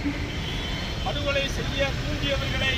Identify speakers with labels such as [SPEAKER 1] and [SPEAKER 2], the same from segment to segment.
[SPEAKER 1] படுகொலை செய்ய தூண்டியவர்களை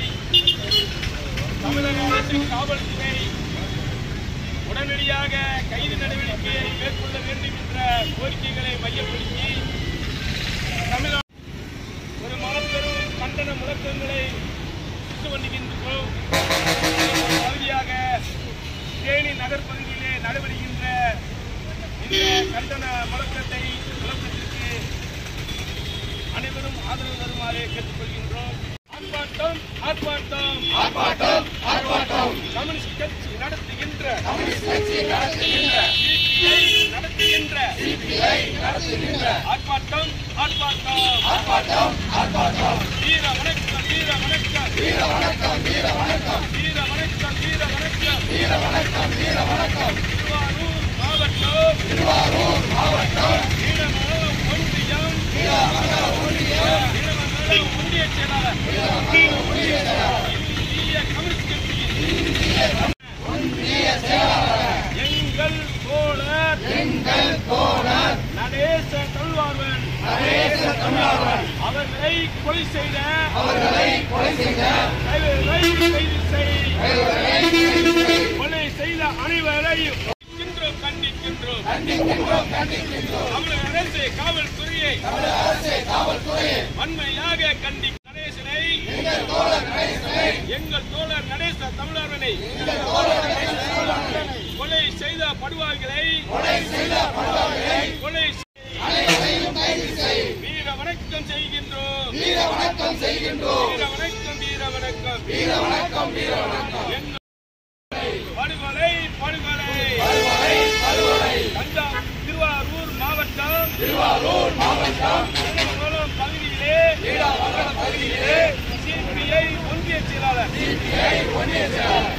[SPEAKER 1] தமிழக அரசின் காவல்துறை உடனடியாக கைது நடவடிக்கையை மேற்கொள்ள வேண்டும் என்ற கோரிக்கைகளை மையப்படுத்தி தமிழ்நாடு ஒரு மாபெரும் கண்டன முழக்கங்களை இட்டு வருகின்றோம் இதன் பகுதியாக தேனி நகர்ப்பகுதியிலே நடைபெறுகின்ற இந்த கண்டன முழக்கத்தை முழக்கத்திற்கு அனைவரும் ஆதரவு தருமாறு கேட்டுக்கொள்கின்றோம் ஆர்ப்பாட்டம் ஆர்ப்பாட்டம் ஆர்ப்பாட்டம் ஆர்ப்பாட்டம் கம்யூனிஸ்ட் கட்சி நடத்துகின்ற கம்யூனிஸ்ட் கட்சி நடத்துகின்ற நடத்துகின்ற நடத்துகின்ற ஆர்ப்பாட்டம் ஆர்ப்பாட்டம் ஆர்ப்பாட்டம் ஆர்ப்பாட்டம் வீர வணக்கம் வீர வணக்கம் வீர வணக்கம் வீர வணக்கம் வீர வணக்கம் வீர வணக்கம் வீர வணக்கம் வீர வணக்கம் திருவாரூர் மாவட்டம் திருவாரூர் மாவட்டம் வீரமங்கலம் ஒன்றியம் வீரமங்கலம் ஒன்றியம் வீரமங்கலம் ஒன்றிய செயலாளர் வீரமங்கலம் ஒன்றிய செயலாளர் இந்திய கம்யூனிஸ்ட் கட்சியின் எங்கள் தோழர் எங்கள் தோழர் நடேச தல்வார்வன் நடேச தல்வார்வன் அவர்களை கொலை செய்த அவர்களை கொலை செய்த கைது செய் கொலை செய்த அனைவரையும் கண்டிக்கின்றோம் கண்டிக்கின்றோம் கண்டிக்கின்றோம் தமிழக அரசு காவல்துறையை தமிழக அரசு காவல்துறையை வன்மையாக கண்டி நடேசனை எங்கள் தோழர் நடேசனை எங்கள் தோழர் நடேச தமிழர்வனை கொலை செய்த படுவாய்களை கொலை செய்த படுவாய்களை கொலை வீர வணக்கம் செய்கின்றோம் வீர வணக்கம் செய்கின்றோம் வீர வணக்கம் வீர வணக்கம் வீர வணக்கம் வீர வணக்கம் படுகொலை படுகொலை படுகொலை படுகொலை தஞ்சாவூர் திருவாரூர் மாவட்டம் திருவாரூர் மாவட்டம் நீடாமங்கலம் பகுதியிலே நீடாமங்கலம் பகுதியிலே சிபிஐ ஒன்றிய செயலாளர் சிபிஐ ஒன்றிய செயலாளர்